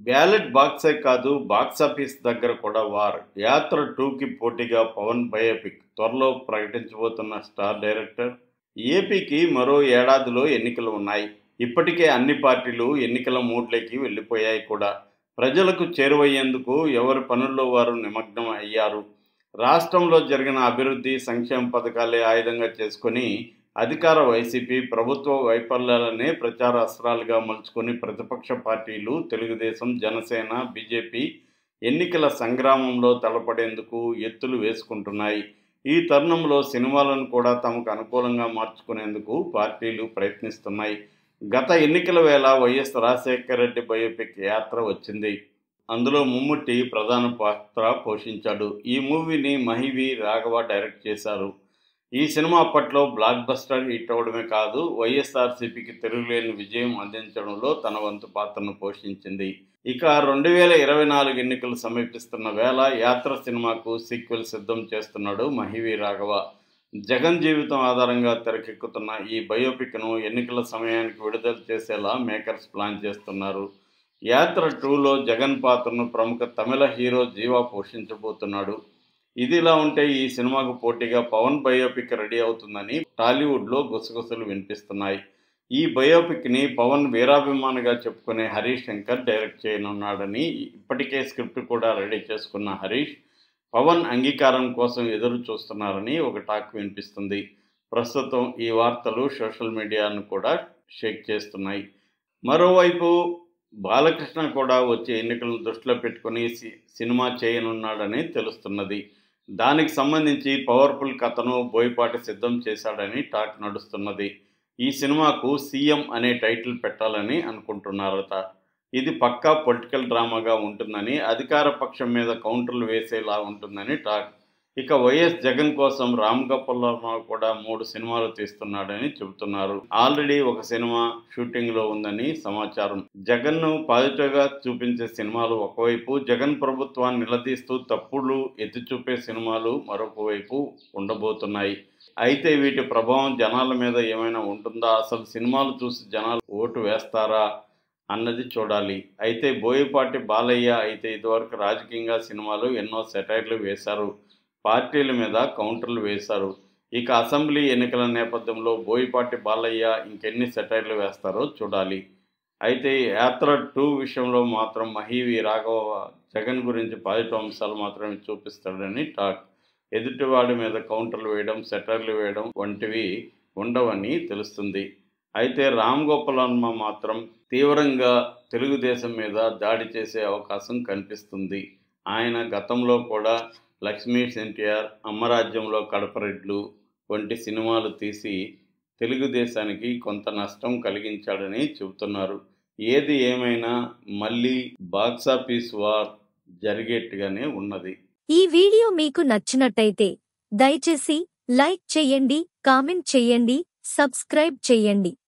ballot బాక్సే కాదు box office దగ్గర కూడా వార్ యాత్ర టూకి పోటీగా పవన్ బయోపిక్ త్వరలో ప్రకటించబోతున్న స్టార్ డైరెక్టర్ ఏపీకి మరో ఏడాదిలో ఎన్నికలు ఉన్నాయి ఇప్పటికే అన్ని పార్టీలు ఎన్నికల మూడ్లోకి వెళ్ళిపోయాయి కూడా ప్రజలకు చేరువయ్యేందుకు ఎవరి పనుల్లో వారు నిమగ్నం అయ్యారు రాష్ట్రంలో జరిగిన అభివృద్ధి సంక్షేమ పథకాలే ఆయుధంగా చేసుకొని అధికార వైసీపీ ప్రభుత్వ వైఫల్యాలనే ప్రచార అస్త్రాలుగా మలుచుకొని ప్రతిపక్ష పార్టీలు తెలుగుదేశం జనసేన బీజేపీ ఎన్నికల సంగ్రామంలో తలపడేందుకు ఎత్తులు వేసుకుంటున్నాయి ఈ తరుణంలో సినిమాలను కూడా తమకు అనుకూలంగా మార్చుకునేందుకు పార్టీలు ప్రయత్నిస్తున్నాయి గత ఎన్నికల వేళ వైఎస్ రాజశేఖర రెడ్డి బయోపిక్ యాత్ర వచ్చింది అందులో మమ్ముట్టి ప్రధాన పాత్ర పోషించాడు ఈ మూవీని మహివి రాఘవ డైరెక్ట్ చేశారు ఈ సినిమా అప్పట్లో బ్లాక్ బస్టర్ హిట్ అవడమే కాదు వైఎస్ఆర్సీపీకి తిరుగులేని విజయం అందించడంలో తన వంతు పాత్రను పోషించింది ఇక రెండు వేల ఇరవై నాలుగు ఎన్నికలు సమీపిస్తున్న వేళ యాత్ర సినిమాకు సీక్వెల్ సిద్ధం చేస్తున్నాడు మహివి రాఘవ జగన్ జీవితం ఆధారంగా తెరకెక్కుతున్న ఈ బయోపిక్ను ఎన్నికల సమయానికి విడుదల చేసేలా మేకర్స్ ప్లాన్ చేస్తున్నారు యాత్ర టూలో జగన్ పాత్రను ప్రముఖ తమిళ హీరో జీవా పోషించబోతున్నాడు ఇదిలా ఉంటే ఈ సినిమాకు పోటీగా పవన్ బయోపిక్ రెడీ అవుతుందని టాలీవుడ్లో గుసగుసలు వినిపిస్తున్నాయి ఈ బయోపిక్ని పవన్ వీరాభిమానిగా చెప్పుకునే హరీష్ శంకర్ డైరెక్ట్ చేయనున్నాడని ఇప్పటికే స్క్రిప్ట్ కూడా రెడీ చేసుకున్న హరీష్ పవన్ అంగీకారం కోసం ఎదురు చూస్తున్నారని ఒక టాక్ వినిపిస్తుంది ప్రస్తుతం ఈ వార్తలు సోషల్ మీడియాను కూడా షేక్ చేస్తున్నాయి మరోవైపు బాలకృష్ణ కూడా వచ్చే ఎన్నికలను దృష్టిలో పెట్టుకుని సినిమా చేయనున్నాడని తెలుస్తున్నది దానికి సంబంధించి పవర్ఫుల్ కథను బోయపాటి సిద్ధం చేశాడని టాక్ నడుస్తున్నది ఈ సినిమాకు సీఎం అనే టైటిల్ పెట్టాలని అనుకుంటున్నారట ఇది పక్కా పొలిటికల్ డ్రామాగా ఉంటుందని అధికార పక్షం మీద కౌంటర్లు వేసేలా ఉంటుందని టాక్ ఇక వైఎస్ జగన్ కోసం రామ్ గోపాల్ వర్మ కూడా మూడు సినిమాలు తీస్తున్నాడని చెబుతున్నారు ఆల్రెడీ ఒక సినిమా షూటింగ్ లో ఉందని సమాచారం జగన్ ను పాజిటివ్ గా చూపించే సినిమాలు ఒకవైపు జగన్ ప్రభుత్వాన్ని నిలదీస్తూ తప్పులు ఎత్తి చూపే సినిమాలు మరొక వైపు ఉండబోతున్నాయి అయితే వీటి ప్రభావం జనాల మీద ఏమైనా ఉంటుందా అసలు సినిమాలు చూసి జనాలు ఓటు వేస్తారా అన్నది చూడాలి అయితే బోయపాటి బాలయ్య అయితే ఇదివరకు రాజకీయంగా సినిమాలు ఎన్నో సెటైర్లు వేశారు పార్టీల మీద కౌంటర్లు వేశారు ఇక అసెంబ్లీ ఎన్నికల నేపథ్యంలో బోయపాటి బాలయ్య ఇంకెన్ని సెటైర్లు వేస్తారో చూడాలి అయితే యాత్ర టూ విషయంలో మాత్రం మహీవి రాఘవ జగన్ గురించి పాజిటివ్ అంశాలు మాత్రమే చూపిస్తాడని టాక్ ఎదుటివాడి మీద కౌంటర్లు వేయడం సెటర్లు వేయడం వంటివి ఉండవని తెలుస్తుంది అయితే రామ్ గోపాల్ వర్మ మాత్రం తీవ్రంగా తెలుగుదేశం మీద దాడి చేసే అవకాశం కనిపిస్తుంది ఆయన గతంలో కూడా లక్ష్మీ ఎన్టీఆర్ అమ్మరాజ్యంలో కడపరెడ్లు వంటి సినిమాలు తీసి తెలుగుదేశానికి కొంత నష్టం కలిగించాడని చెబుతున్నారు ఏది ఏమైనా మళ్ళీ బాక్సాఫీస్ వార్ జరిగేట్టుగానే ఉన్నది ఈ వీడియో మీకు నచ్చినట్టయితే దయచేసి లైక్ చెయ్యండి కామెంట్ చెయ్యండి సబ్స్క్రైబ్ చెయ్యండి